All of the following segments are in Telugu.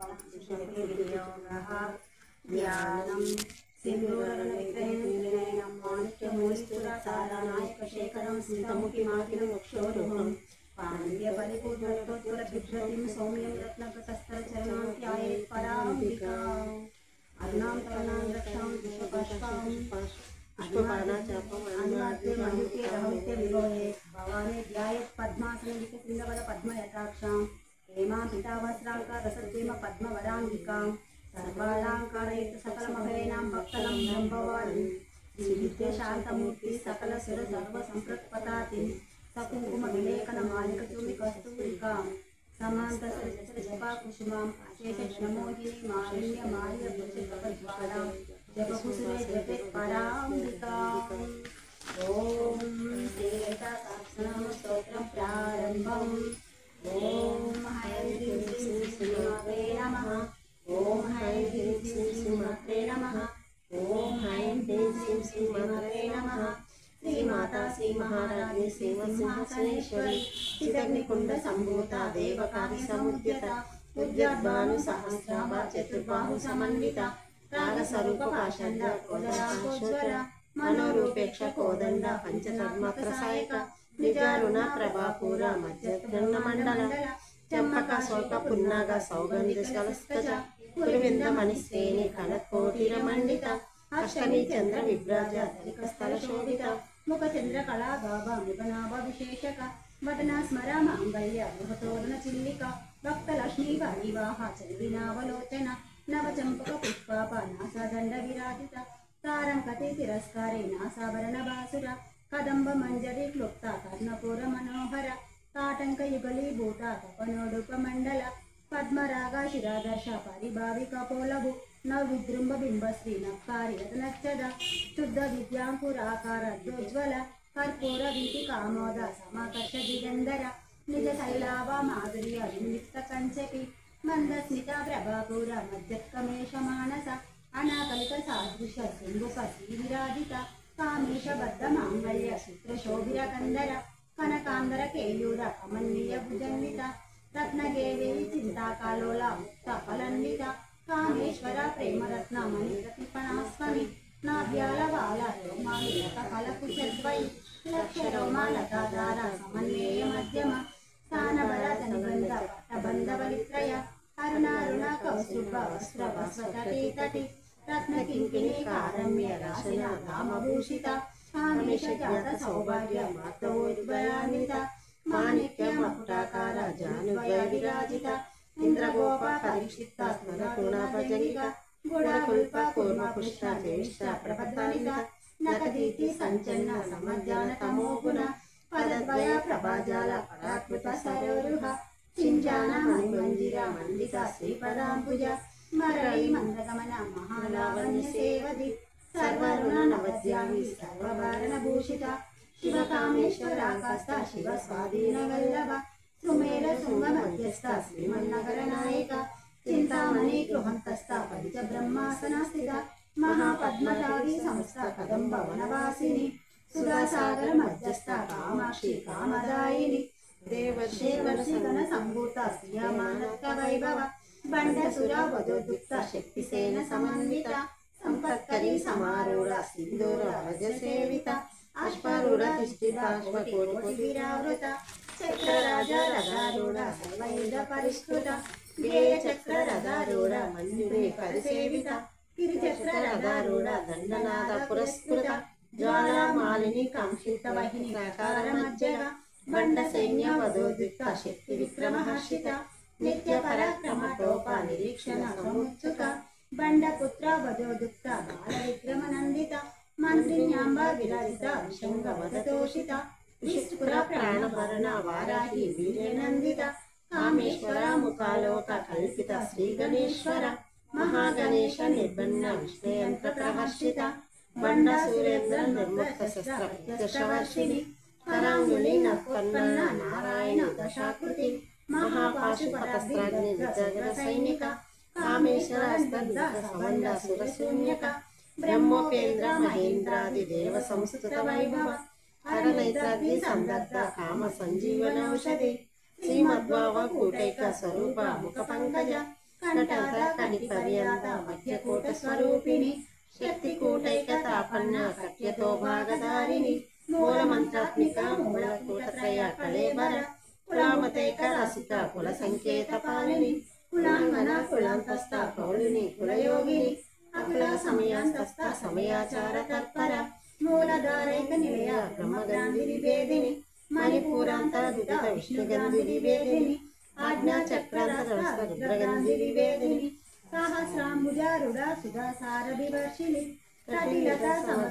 వినియోగः ధ్యానం సింధూరవిగ్రహం మాణిక్యమూలిస్తురసారనాయకశేఖరం స్మితముఖిమాకినం వక్షోరుహం పాండ్యపరిపూర్ణోత్తరభిక్షతిం సౌమ్యం రత్నకటస్థరచరణాధ్యాయే పరాంబికా అరుణాం తరుణాం రక్షాం విశ్వపష్పాం అనువాద్య మయూకే రహౌత్య విభోయే భవానే ధ్యాయత్ పద్మాసనలిక సింధవద పద్మయటాక్షాం హేమా పితావస్త్రాంక రసద్వేమ పద్మవరాంగికాం సర్వాలంకారయుత సకలమభయనాం భక్తలం బ్రహ్మవాణి శ్రీ విద్య శాంతమూర్తి సకల సుర సర్వ సంపృక్పతాతి సకుంకుమ విలేకన మాలిక చూమి కస్తూరికాం సమాంత జపా కుసుమాం అశేష జనమోహిని మాలిన్య మాల్య భుజగద్వారాం జపకుసురే జపే పరాంబికాం ఓం శ్రీలలిత సహస్రనామ స్తోత్రం ప్రారంభం ఓం హైం హ్రీం శ్రీ శ్రీమాత్రే నమః ఓం హైం హ్రీం శ్రీ శ్రీమాత్రే నమః ఓం హైం హ్రీం శ్రీ శ్రీమాత్రే నమః శ్రీమాతా శ్రీ మహారాజ్ఞి శ్రీమత్సింహాసనేశ్వరి చిదగ్నికుండ సంభూత దేవకారి సముద్యత ఉద్యద్భాను సహస్రాభ చతుర్బాహు సమన్విత రాగస్వరూప పాషండ కోదరాంకోజ్వర మనోరూపేక్ష కోదండ పంచధర్మత్ర సాయక నిజారుణ ప్రభాపూర మధ్యగన్న మండల చంపక శోక పున్నాగ సౌగంధ కలస్కజ కురువింద మణిశ్రేణి కనకోటిర మండిత అష్టమి చంద్ర విభ్రాజ ధనిక స్థల శోభిత ముఖ చంద్ర కళా బాబ మృగనాభ విశేషక వదన స్మర మాంగళ్య గృహతోరణ చిల్లిక భక్త లక్ష్మీ వివాహ చంద్రినావలోచన నవ చంపక పుష్పాప నాసాదండ విరాజిత తారం కథే తిరస్కారే నాసాభరణ బాసుర కదంబ మంజరి క్లుప్త కర్ణపూర మనోహర తాటంక యుగలీభూత తపనోడుప మండల పద్మరాగ శిరాదర్శ పరిభావి కపోలభు నవిజృంభ బింబశ్రీ నక్కారి రతనచ్చద శుద్ధ విద్యాంకురాకార జ్వల కర్పూర వీటి కామోద సమాకర్ష దిగంధర నిజ శైలావ మాధుర్య వినిక్త కంచకి మందస్మిత ప్రభాపూర మధ్యకమేష మానస అనాకలిత సాదృశ శృంగుక శ్రీ విరాజిత కామేశ బద్ధ మాంగళ్య సూత్ర శోభిర కందర కనకాంబర కేయూర కమనీయ భుజన్విత రత్నగేవి చింతాకాలోల ముక్త ఫలన్విత కామేశ్వర ప్రేమరత్న మణిరత్నిపణాస్మని నాభ్యాల వాల రోమాలు లత ఫలకు చద్వై లక్ష రోమాలతాధార సమన్వయ మధ్యమ స్థానబల ధనుబంధ పట్టబంధ బలిత్రయ అరుణారుణ కౌస్తుభ వస్త్ర వస్త్రతటి తటి రత్న కింకిణి కారమ్య రాశిన రామభూషిత కామేశ జాత సౌభాగ్య మాతోద్భయాన్విత మాణిక్య మకుటాకార జానుద్వయ విరాజిత ఇంద్రగోప పరీక్షిత స్మరకుణ భజనిక గుణకుల్ప కూర్మ పుష్ట జ్యేష్ఠ ప్రపద్వనిత నకదీతి సంచన్న సమజ్ఞాన తమోగుణ పదద్వయ ప్రభాజాల పరాకృత సరోరుహ చింజాన మణిమంజిర మండిత శ్రీపదాంబుజ మరళి మందగమన మహాలావణ్య సేవది సర్వరుణ నవద్యామి సర్వభారణ భూషిత శివ కామేశ్వరాకాస్త శివ స్వాధీన వల్లభ సుమేర శృంగ మధ్యస్థ శ్రీమన్నగర నాయక చింతామణి గృహంతస్థ పంచ బ్రహ్మాసన స్థిత మహాపద్మతావి సంస్థ కదంబ వనవాసిని సుధాసాగర మధ్యస్థ కామాక్షి కామదాయిని దేవర్షిగణ సంభూత శ్రియమానత్క వైభవ బండసుర వధోదుక్త శక్తిసేన సమన్విత సంపత్కరి సమారూఢ సింధూర రజ సేవిత అశ్వరూఢ తిష్ఠితాశ్వకోటి విరావృత చక్రరాజ రథారూఢ సర్వయుధ పరిష్కృత గేయ చక్ర రథారూఢ మంజురే పరిసేవిత గిరిచక్ర రథారూఢ దండనాద పురస్కృత జ్వాలా మాలిని కాంక్షిత వహిని ప్రకార మధ్యగ బండ సైన్య వధోదిక్త శక్తి విక్రమ హర్షిత నిత్య పరాక్రమ టోప నిరీక్షణ సముత్సుక బండ పుత్ర వధోదుక్త బాల విక్రమ నందిత మంత్రిన్యాంబ విరాజిత విషంగ వదతోషిత విష్ణుపుర ప్రాణభరణ వారాహి వీర్యనందిత కామేశ్వర ముఖాలోక కల్పిత శ్రీ గణేశ్వర మహాగణేశ నిర్బన్న విష్ణయంత్ర ప్రహర్షిత బండ సూరేంద్ర నిర్ముక్త శస్త్ర ప్రత్యక్షవర్షిణి కరాంగులి నత్పన్న నారాయణ దశాకృతి మహాపాశుపతస్త్రాగ్ని విజగర సైనిక కామేశ్వర స్తబ్ద సవండ సురశూన్యక బ్రహ్మోపేంద్ర మహేంద్రాది దేవ సంస్థుత వైభవ హరనైత్రాగ్ని సందగ్ధ కామ సంజీవనౌషధి శ్రీమద్భావ కూటైక స్వరూప ముఖ పంకజ కటాద కనిపర్యంత మధ్యకూట స్వరూపిణి శక్తి కూటైక తాపన్న కట్యతో భాగధారిణి మూల మంత్రాత్మిక మూల కూటత్రయ కళేబర కులామతైక రసిక కుల సంకేత పాలిని కులాంగన కులాంతస్థ కౌళిని కులయోగిని అకుల సమయాంతస్థ సమయాచార తత్పర మూలధారైక నిలయ బ్రహ్మగంధి విభేదిని మణిపూరాంత దురిత విష్ణుగంధి విభేదిని ఆజ్ఞా చక్రాంత రుద్రగంధి విభేదిని సహస్రాంబుజారుడ సుధాసార వివర్షిణి కటిలత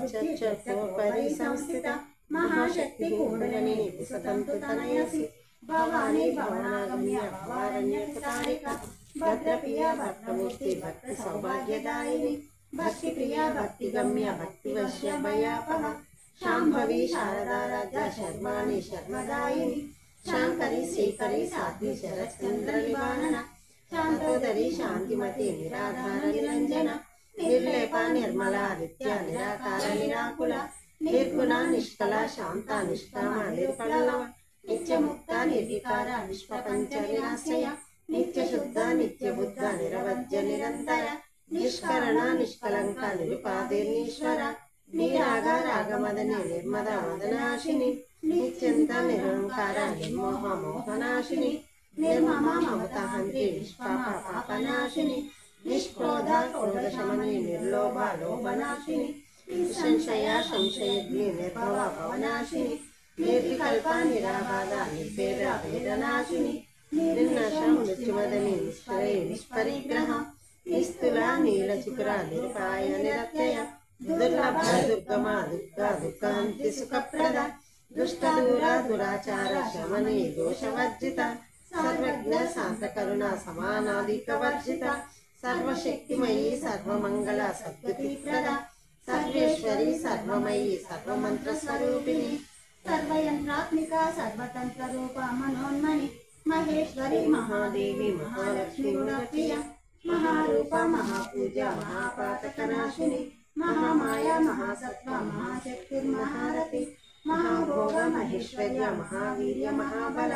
సమచర్చోపరి సంస్థిత మహాశక్తి కూడలని విసతంతు తనయసి భవాని భవనాగమ్య భవారణ్య తారిక భద్రప్రియ భక్తమూర్తి భక్తి సౌభాగ్యదాయిని భక్తి ప్రియ భక్తి గమ్య భక్తి వశ్య భయాపహ శాంభవి శారదారాజ శర్మాణి శర్మదాయిని శాంకరి శ్రీకరి సాధ్వి శరచంద్ర నివారణ శాంతోదరి శాంతిమతి నిరాధార నిరంజన నిర్లేప నిర్మల నిత్య నిరాకార నిరాకుల నిర్గుణ నిష్కల శాంత నిష్కామ నిర్పల్లవ నిత్యముక్త నిర్వికార నిష్పపంచ నిరాశ్రయ నిత్య శుద్ధ నిత్య బుద్ధ నిరవజ్య నిరంతర నిష్కరణ నిష్కలంక నిరుపాధిర్నీశ్వర నీరాగ రాగమదని నిర్మద మదనాశిని నిత్యంత నిరంకార నిర్మోహ మోహనాశిని నిర్మమ మమత హంత్రి నిష్పాప పాపనాశిని నిష్క్రోధ క్రోధశమని నిర్లోభ లోభనాశిని నిస్సంశయ సంశయగ్ని నిర్భవ భవనాశిని నిర్వికల్ప నిరాబాధ నిర్భేద వేదనాశిని నిర్నశ మృత్యుమదని నిష్పరి నిష్పరిగ్రహ నిస్తుల నీల చికుర నిరుపాయ నిరత్యయ దుర్లభ దుర్గమ దుర్గా దుఃఖాంతి సుఖప్రద దుష్ట దూర దురాచార శమని దోషవర్జిత సర్వజ్ఞ శాంత కరుణ సమానాధిక వర్జిత సర్వశక్తిమయీ సర్వమంగళ సద్గతి ప్రద సర్వేశ్వరి సర్వమయీ సర్వమంత్ర స్వరూపిణి సర్వయంత్రాత్మిక సర్వతంత్ర రూప మనోన్మణి మహేశ్వరి మహాదేవి మహాలక్ష్మి గుణప్రియ మహారూప మహాపూజ మహాపాతకనాశిని మహామాయ మహాసత్వ మహాశక్తిర్మహారతి మహాభోగ మహేశ్వర్య మహావీర్య మహాబల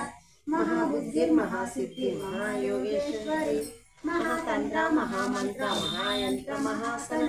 మహాబుద్ధిర్మహాసిద్ధి మహాయోగేశ్వరి మహాతంత్ర మహామంత్ర మహాయంత్ర మహాసన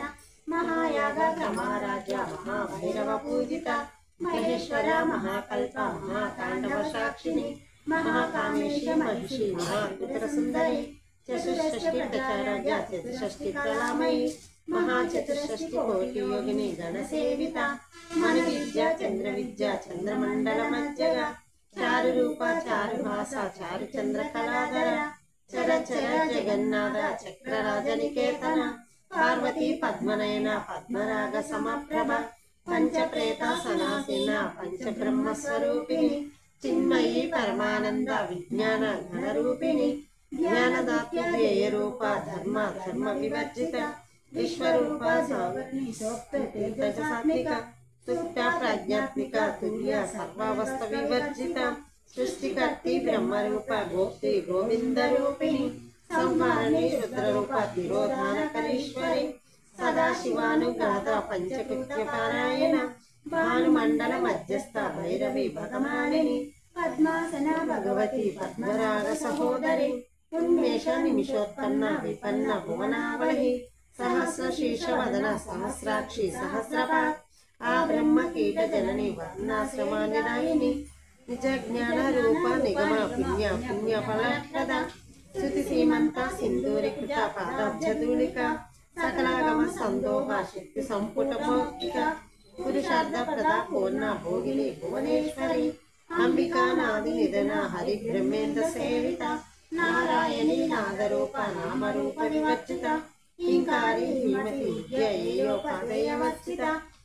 మహాయాగ క్రమారాజ్య మహాభైరవ పూజిత మహేశ్వర మహాకల్ప మహాతాండవ సాక్షిని మహాకామేశి మహిషి మహాపుత్ర సుందరి చతుషష్టి ప్రచారాజ్య చతుషష్టి ప్రళామయి మహాచతుషష్టి కోటి యోగిని గణసేవిత మణి విద్య చంద్ర విద్య చంద్రమండల మధ్యగ చారు రూప చారు భాష చారు చంద్ర కళాధర చర చర జగన్నాథ చక్రరాజ నికేతన పార్వతీ పద్మనయన పద్మరాగ సమప్రభ పంచప్రేత సనాసిన పంచబ్రహ్మ స్వరూపిణి చిన్మయి పరమానంద విజ్ఞాన గణరూపిణి జ్ఞానదాత్రేయ రూప ధర్మ ధర్మ వివర్జిత విశ్వరూప సావర్ణి సోక్త తేజసాత్మిక సుప్త ప్రజ్ఞాత్మిక తుల్య సర్వావస్థ వివర్జిత సృష్టికర్తి బ్రహ్మరూప గోప్తి గోవింద రూపిణి సంహారణి రుద్రరూప తిరోధానకరీశ్వరి సదాశివానుగ్రహత పంచకృత్య పారాయణ భానుమండల మధ్యస్థ భైరవి భగమాలిని పద్మాసన భగవతి పద్మరాగ సహోదరి ఉన్మేష నిమిషోత్పన్న విపన్న భువనావళి సహస్ర శీర్ష వదన సహస్రాక్షి సహస్రపా ఆ బ్రహ్మ కీట జనని వర్ణాశ్రమానిదాయిని నిజ జ్ఞాన రూప నిగమ పుణ్య పుణ్య ఫలప్రద శృతి సీమంత సింధూరి కృత పాదాబ్జధూళిక సకలాగమ సందోహ శక్తి సంపుట భౌతిక పురుషార్థ ప్రద పూర్ణ భోగిని భువనేశ్వరి అంబికా నాది నిధన హరి బ్రహ్మేంద్ర సేవిత నారాయణి నాదరూప నామరూప వివర్జిత ఇంకారి ధీమతి విద్య ఏయోపాదయవర్జిత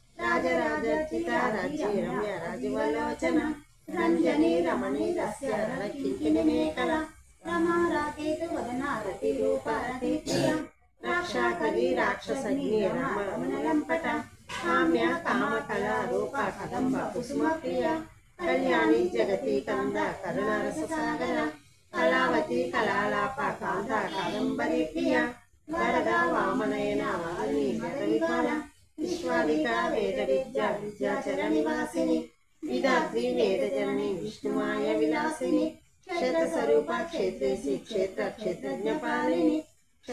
రాజరాజర్చిత రాజ్య రమ్య రాజవలోచన రంజని రమణి రస్య రణకింకిని మేకల రమా రాకేతు వదన రతి రూప రతి ప్రియ రాక్షాకరి రాక్షసగ్ని రమ రమణలంపట కామ్య కామ కళ రూప కదంబ కుసుమ ప్రియ కళ్యాణి జగతి కంద కరుణరస సాగర కళావతి కళాలాప కాంత కాదంబరి ప్రియ వరద వామనయన వారిని జగ విఫల విశ్వాదిక వేద విద్య విద్యాచర నివాసిని విదాత్రి వేద జనని విష్ణుమాయ విలాసిని క్షేత్ర స్వరూప క్షేత్రేసి క్షేత్ర క్షేత్రజ్ఞ పాలిని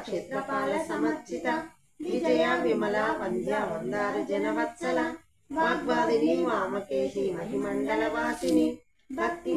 క్షేత్రపాల సమర్చిత విజయ విమల వంద్య వందారు జనవత్సల వాగ్వాదిని వామకేశి మహిమండల వాసిని భక్తి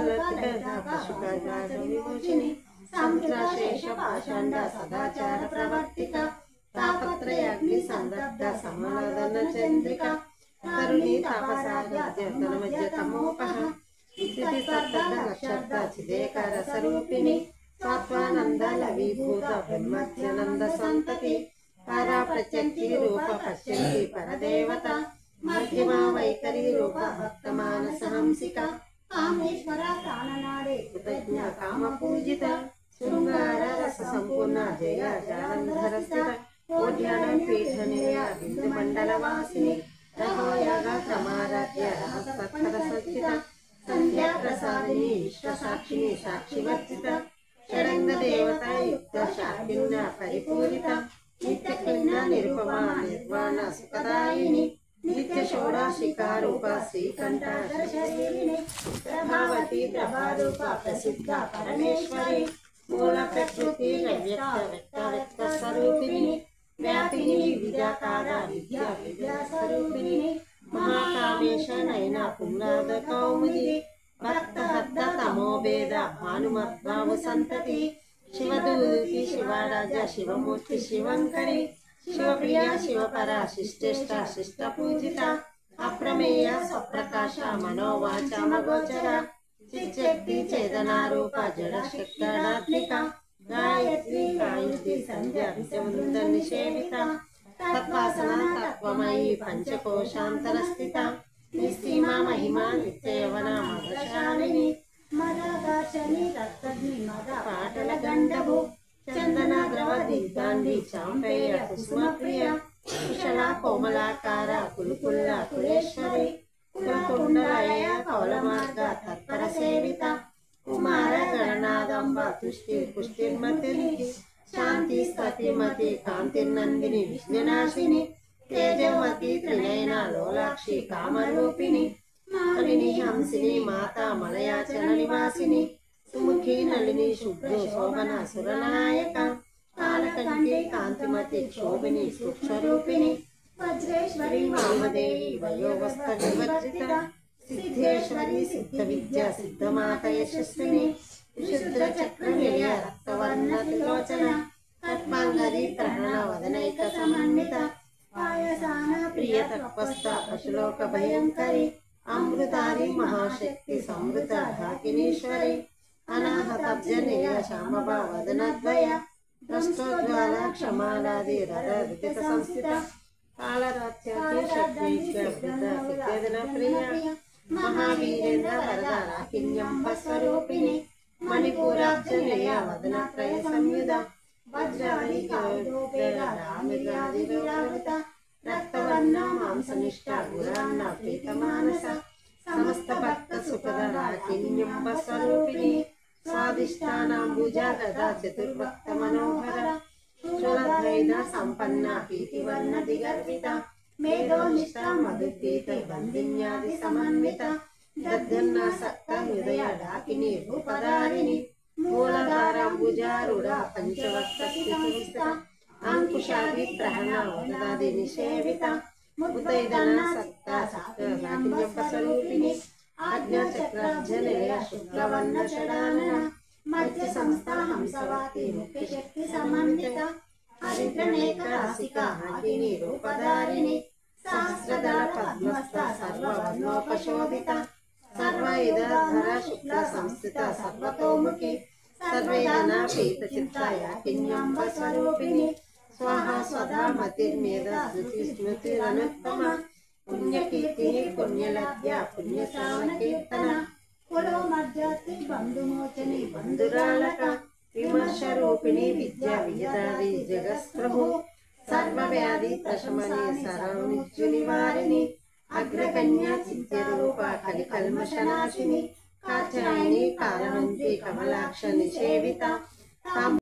విమోచిని సముద్రశేష పాషాండ సదాచార ప్రవర్తిక తాపత్రయాగ్ని సందగ్ధ సమాధాన చంద్రిక కరుణి తాపసాగన మధ్య తమోపహ స్థితి సప్తద నక్షత్ర చిదేకర స్వరూపిణి సాత్వానంద లవీభూత బ్రహ్మత్యనంద సంతతి పరా ప్రత్యంతి రూప పశ్యంతి పరదేవత మధ్యమా వైఖరి రూప భక్త మానస హంసిక కామేశ్వర ప్రాణనాడే కృతజ్ఞ కామ పూజిత శృంగార రస సంపూర్ణ జయ జాలంధర స్థిత కోడ్యాన పీఠ నిలయ బిందు మండల వాసిని రహోయాగ క్రమారాధ్య రహస్తర సచ్చిత సంధ్యా ప్రసాదిని విశ్వ సాక్షిని సాక్షివర్జిత షడంగ దేవత యుక్త శాకిన్న పరిపూరిత నిత్య కిన్న నిరుపమ నిర్వాణ సుఖదాయిని నిత్య షోడాశికారూప శ్రీకంఠ శరీరిణి ప్రభావతి ప్రభారూప ప్రసిద్ధ పరమేశ్వరి మూల ప్రకృతి వ్యక్త వ్యక్త వ్యక్త స్వరూపిణి వ్యాపిని విద్యాకార విద్యా విద్యా స్వరూపిణి మహాకామేశ నయన పుంగాద కౌముది భక్త హద్ద తమోభేద భానుమద్భావ సంతతి శివదూతి శివరాజ శివమూర్తి శివంకరి శివప్రియ శివపర శిష్టేష్ట శిష్ట పూజిత అప్రమేయ స్వప్రకాశ మనోవాచ మగోచర చిచ్చక్తి చేదనారూప జడ శక్తాత్మిక గాయత్రి గాయత్రి సంధ్య విషవంత నిషేవిత తత్వాసన తత్వమయి పంచకోశాంతర స్థిత నిస్సీమ మహిమ నిత్యయవన మదశాలిని మదగాశని రక్తగ్ని మద పాటల గండభు చందన ద్రవ దిగ్గాంధి చాంపేయ కుసుమ ప్రియ కుశల కోమలాకార కులుకుల్ల కులేశ్వరి కులకుండలయ కౌలమార్గ తత్పర సేవిత కుమార గణనాదంబ తుష్టి పుష్టిర్మతి శాంతి స్థతిమతి కాంతిర్నందిని విష్ణునాశిని తేజవతి త్రినయన లోలాక్షి కామరూపిణి మాలిని హంసిని మాత మలయాచల నివాసిని సుముఖి నళిని శుద్ధ శోభన సురనాయక కాలకంటి కాంతిమతి క్షోభిని సూక్ష్మరూపిణి వజ్రేశ్వరి వామదేవి వయోవస్త వివర్జిత సిద్ధేశ్వరి సిద్ధ విద్య సిద్ధమాత యశస్విని విశుద్ధ చక్ర నిలయ రక్తవర్ణ త్రిలోచన కట్మాంగరి ప్రహణ వదనైక సమన్విత పాయసాన ప్రియ తత్వస్థ పశులోక భయంకరి అమృతారి మహాశక్తి సమృత ఢాకినీశ్వరి అనాహతబ్జ నియ శామభ వదనద్వయ ద్రష్టోజ్వాల క్షమాలాది రథ విదిత సంస్థిత కాళరాత్యాతి శక్తి సిద్ధేదన ప్రియ మహావీరేంద్ర వరద రాకిన్యంబ స్వరూపిణి మణిపూరాబ్జ నియ వదన త్రయ సంయుధ వజ్రవళి కాళోపేద రామిగాది విరావృత రక్తవర్ణ మాంసనిష్ట గురాన్న ప్రీతమానస సమస్త భక్త సుఖద రాకిన్యంబ స్వరూపిణి స్వాదిష్టానాంబుజ గదా చతుర్భక్త మనోహర శూలద్వైత సంపన్న పీతివర్ణ దిగర్విత మేధోనిష్ట మధుపీత బంధిన్యాది సమన్విత దద్దన్నాసక్త హృదయ డాకిని రూపధారిణి మూలధారాంబుజారుడ పంచవక్త స్థితిస్థ అంకుశాది ప్రహణ వదనాది నిషేవిత ముత్తైదన సక్త సక్త స్వరూపిణి ఆజ్ఞా చక్రార్జనయ శుక్లవర్ణ షడానన మధ్య సంస్థ హంసవాతి ముఖ్య శక్తి సమన్విత హరిద్రనేక రాసిక హాకిని రూపధారిణి సహస్రదళ పద్మస్థ సర్వవర్ణోపశోభిత సర్వయుధర శుక్ల సంస్థిత సర్వతోముఖి సర్వేదన పీత చిత్తాయాకిన్యంబ స్వరూపిణి స్వాహ స్వధా మతిర్మేధ స్మృతి స్మృతిరనుత్తమ పుణ్యకీర్తి పుణ్యలభ్య పుణ్యశ్రావణ కీర్తన కులో మధ్యస్థి బంధుమోచని బంధురాలక విమర్శ రూపిణి విద్యా వియదాది జగస్ప్రభు సర్వవ్యాధి ప్రశమని సరౌనిత్యు నివారిణి అగ్రకన్యా చిత్యరూప కలి కల్మషనాశిని కాచాయని కాలవంతి కమలాక్ష నిషేవిత